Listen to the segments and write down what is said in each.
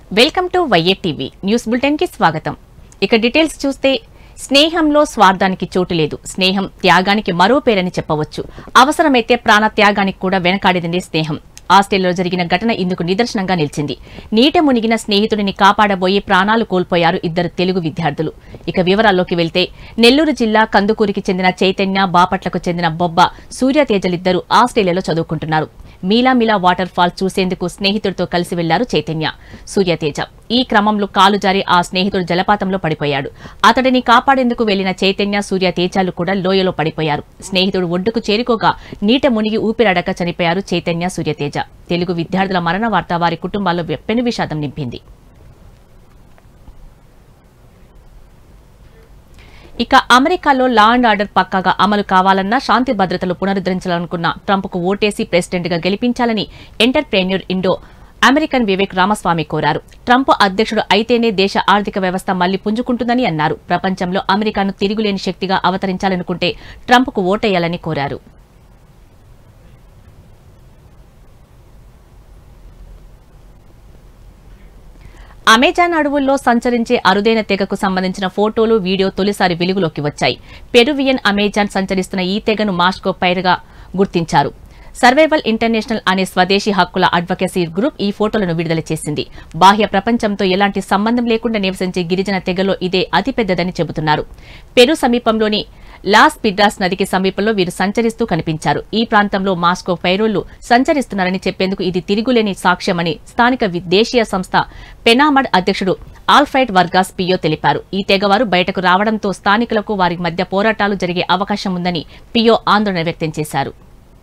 welcome to Y A TV news bulletin కి స్వాగతం ఇక డీటెయిల్స్ చూస్తే స్నేహంలో స్వార్థానికి చోటు లేదు స్నేహం త్యాగానికి మరో పేరని చెప్పవచ్చు అవసరమైతే ప్రాణ త్యాగానికి కూడా వెనకాడేది స్నేహం ఆస్ట్రేలియాలో జరిగిన ఘటన ఇందుకు నిదర్శనంగా నిలిచింది నీట మునిగిన స్నేహితుడిని కాపాడబోయి ప్రాణాలు కోల్పోయారు ఇద్దరు తెలుగు విద్యార్థులు ఇక వివరాల్లోకి వెళ్తే నెల్లూరు జిల్లా కందుకూరికి చెందిన చైతన్య బాపట్లకు చెందిన బొబ్బ సూర్యతేజలిద్దరూ ఆస్ట్రేలియాలో చదువుకుంటున్నారు మీలా మిలా వాటర్ ఫాల్ చూసేందుకు స్నేహితుడితో కలిసి వెళ్లారు చైతన్య సూర్యతేజ ఈ క్రమంలో కాలు జారి ఆ స్నేహితుడు జలపాతంలో పడిపోయాడు అతడిని కాపాడేందుకు వెళ్లిన చైతన్య సూర్యతేజాలు కూడా లోయలో పడిపోయారు స్నేహితుడు ఒడ్డుకు చేరుకోగా నీట మునిగి ఊపిరాడక చనిపోయారు చైతన్య సూర్యతేజ తెలుగు విద్యార్థుల మరణ వార్త వారి కుటుంబాల్లో పెను విషాదం నింపింది ఇక అమెరికాలో లా అండ్ ఆర్డర్ పక్కాగా అమలు కావాలన్నా శాంతి భద్రతలు పునరుద్ధరించాలనుకున్న ట్రంప్కు ఓటేసి ప్రెసిడెంట్గా గెలిపించాలని entrepreneur Indo American Vivek Ramaswamy కోరారు ట్రంప్ అధ్యక్షుడు అయితేనే దేశ ఆర్థిక వ్యవస్థ మళ్లీ పుంజుకుంటుందని అన్నారు ప్రపంచంలో అమెరికాను తిరుగులేని శక్తిగా అవతరించాలనుకుంటే ట్రంప్కు ఓటేయాలని కోరారు అమెజాన్ అడవుల్లో సంచరించే అరుదైన తెగకు సంబంధించిన ఫోటోలు వీడియో తొలిసారి వెలుగులోకి వచ్చాయి పెరువియన్ అమెజాన్ సంచరిస్తున్న ఈ తెగను మాస్కో పైరుగా గుర్తించారు సర్వైవల్ ఇంటర్నేషనల్ అనే స్వదేశీ హక్కుల అడ్వకేసీ గ్రూప్ ఈ ఫోటోలను విడుదల చేసింది బాహ్య ప్రపంచంతో ఎలాంటి సంబంధం లేకుండా నివసించే గిరిజన తెగలో ఇదే అతిపెద్దదని చెబుతున్నారు పెరు సమీపంలోని లాస్ పిడ్రాస్ నదికి సమీపంలో వీరు సంచరిస్తూ కనిపించారు ఈ ప్రాంతంలో మాస్కో పైరోళ్లు సంచరిస్తున్నారని చెప్పేందుకు ఇది తిరుగులేని సాక్ష్యమని స్థానిక వి- దేశీయ సంస్థ పెనామడ్ అధ్యక్షుడు ఆల్ఫ్రైడ్ వర్గాస్ పియో తెలిపారు ఈ తెగవారు బయటకు రావడంతో స్థానికులకు వారి మధ్య పోరాటాలు జరిగే అవకాశం ఉందని పియో ఆందోళన వ్యక్తం చేశారు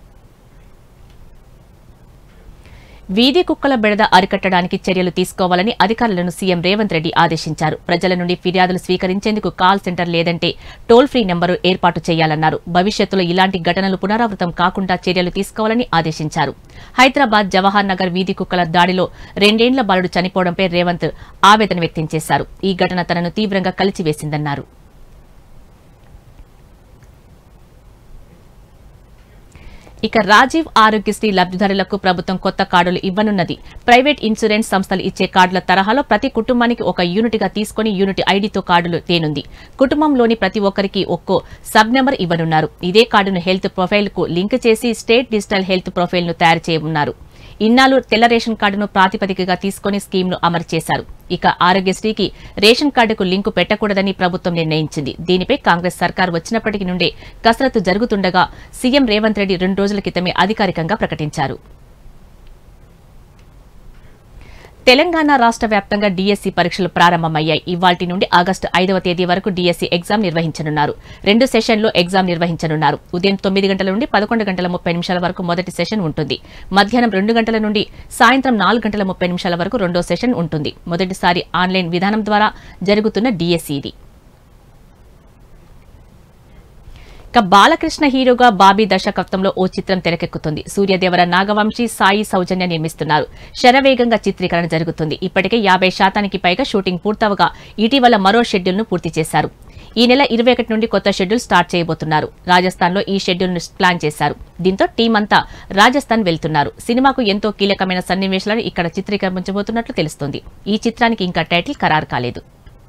వీధి కుక్కల బెడద అరికట్టడానికి చర్యలు తీసుకోవాలని అధికారులను సీఎం రేవంత్ రెడ్డి ఆదేశించారు ప్రజల నుండి ఫిర్యాదులు స్వీకరించేందుకు కాల్ సెంటర్ లేదంటే టోల్ ఫ్రీ నెంబరు ఏర్పాటు చేయాలన్నారు భవిష్యత్తులో ఇలాంటి ఘటనలు పునరావృతం కాకుండా చర్యలు తీసుకోవాలని ఆదేశించారు హైదరాబాద్ జవహర్ నగర్ వీధి కుక్కల దాడిలో రెండేండ్ల బాలుడు చనిపోవడంపై రేవంత్ ఆవేదన వ్యక్తం చేశారు ఈ ఘటన తనను తీవ్రంగా కలిచివేసిందన్నారు ఇక రాజీవ్ ఆరోగ్యశ్రీ లబ్ధిదారులకు ప్రభుత్వం కొత్త కార్డులు ఇవ్వనున్నది ప్రైవేట్ ఇన్సూరెన్స్ సంస్థలు ఇచ్చే కార్డుల తరహాలో ప్రతి కుటుంబానికి ఒక యూనిట్గా తీసుకుని యూనిట్ ఐడితో కార్డులు తేనుంది కుటుంబంలోని ప్రతి ఒక్కరికి ఒక్కో సబ్ నెంబర్ ఇవ్వనున్నారు ఇదే కార్డును హెల్త్ ప్రొఫైల్ కు లింక్ చేసి స్టేట్ డిజిటల్ హెల్త్ ప్రొఫైల్ ను తయారు చేయనున్నారు ఇన్నాళ్ళు తెల్ల రేషన్ కార్డును ప్రాతిపదికగా తీసుకుని స్కీమ్ను అమలు చేశారు ఇక ఆరోగ్యశ్రీకి రేషన్ కార్డుకు లింకు పెట్టకూడదని ప్రభుత్వం నిర్ణయించింది దీనిపై కాంగ్రెస్ సర్కార్ వచ్చినప్పటి నుండే కసరత్తు జరుగుతుండగా సీఎం రేవంత్ రెడ్డి రెండు రోజుల క్రితమే అధికారికంగా ప్రకటించారు తెలంగాణ రాష్ట్ర వ్యాప్తంగా డీఎస్సీ పరీక్షలు ప్రారంభమయ్యాయి ఇవాల్టి నుండి ఆగస్టు ఐదవ తేదీ వరకు డీఎస్సీ ఎగ్జామ్ నిర్వహించనున్నారు రెండు సెషన్లో ఎగ్జామ్ నిర్వహించనున్నారు ఉదయం తొమ్మిది గంటల నుండి పదకొండు గంటల ముప్పై నిమిషాల వరకు మొదటి సెషన్ ఉంటుంది మధ్యాహ్నం రెండు గంటల నుండి సాయంత్రం నాలుగు గంటల ముప్పై నిమిషాల వరకు రెండో సెషన్ ఉంటుంది మొదటిసారి ఆన్లైన్ విధానం ద్వారా జరుగుతున్న డీఎస్సీ ఇది ఇక బాలకృష్ణ హీరోగా బాబీ దర్శకత్వంలో ఓ చిత్రం తెరకెక్కుతుంది సూర్యదేవర నాగవంశీ సాయి సౌజన్య నిర్మిస్తున్నారు శరవేగంగా చిత్రీకరణ జరుగుతుంది ఇప్పటికే యాభై శాతానికి పైగా షూటింగ్ పూర్తవగా ఇటీవల మరో షెడ్యూల్ను పూర్తి చేశారు ఈ నెల ఇరవై ఒకటి నుండి కొత్త షెడ్యూల్ స్టార్ట్ చేయబోతున్నారు రాజస్థాన్లో ఈ షెడ్యూల్ను ప్లాన్ చేశారు దీంతో టీం అంతా రాజస్థాన్ వెళ్తున్నారు సినిమాకు ఎంతో కీలకమైన సన్నివేశాలను ఇక్కడ చిత్రీకరించబోతున్నట్లు తెలుస్తోంది ఈ చిత్రానికి ఇంకా టైటిల్ ఖరారు కాలేదు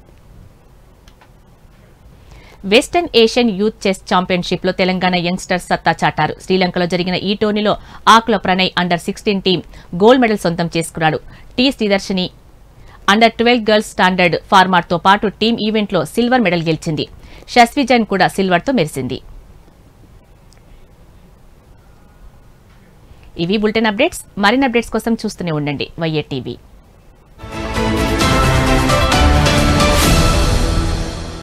western Asian youth chess championship లో తెలంగాణ యంగ్స్టర్స్ సత్తా చాటారు శ్రీలంకలో జరిగిన ఈ టోర్నీలో Akula Pranay under sixteen team gold medal సొంతం చేసుకున్నాడు T Sridarshini under twelve girls standard format తో పాటు టీం ఈవెంట్లో సిల్వర్ మెడల్ గెలిచింది షస్విజన్ కూడా సిల్వర్ తో మెరిసింది ఇవి బులెటిన్ అప్డేట్స్ మరిన్ని అప్డేట్స్ కోసం చూస్తూనే ఉండండి వైఏ టీవీ